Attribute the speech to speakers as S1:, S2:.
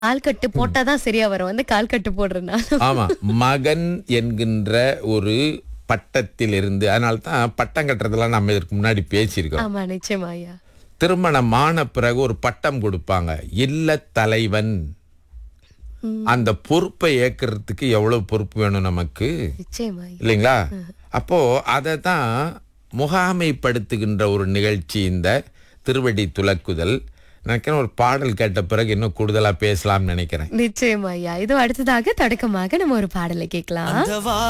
S1: கால் கட்டு போட்டாதான் சரியா வரும் வந்து கால் கட்டு போடுறதுனால
S2: ஆமா மகன் என்கின்ற ஒரு பட்டத்தில் இருந்து அதனால தான் பட்டம் கட்டுறதெல்லாம் நம்ம இதற்கு முன்னாடி பேசியிருக்கோம்
S1: ஆமா நிச்சயமா ஐயா
S2: திருமணமான பிறகு ஒரு பட்டம் கொடுப்பாங்க இல்ல தலைவன் அந்த பொறுப்பை ஏற்கிறதுக்கு எவ்வளவு பொறுப்பு வேணும் நமக்கு
S1: நிச்சயமா ஐயா
S2: இல்லைங்களா அப்போ அதை தான் முகாமைப்படுத்துகின்ற ஒரு நிகழ்ச்சி இந்த திருவடி துலக்குதல் நினைக்கிறேன் ஒரு பாடல் கேட்ட பிறகு இன்னும் கூடுதலா பேசலாம்னு நினைக்கிறேன்
S1: நிச்சயமா ஐயா இது அடுத்ததாக தொடக்கமாக நம்ம ஒரு பாடலை கேட்கலாம்
S3: அந்த வா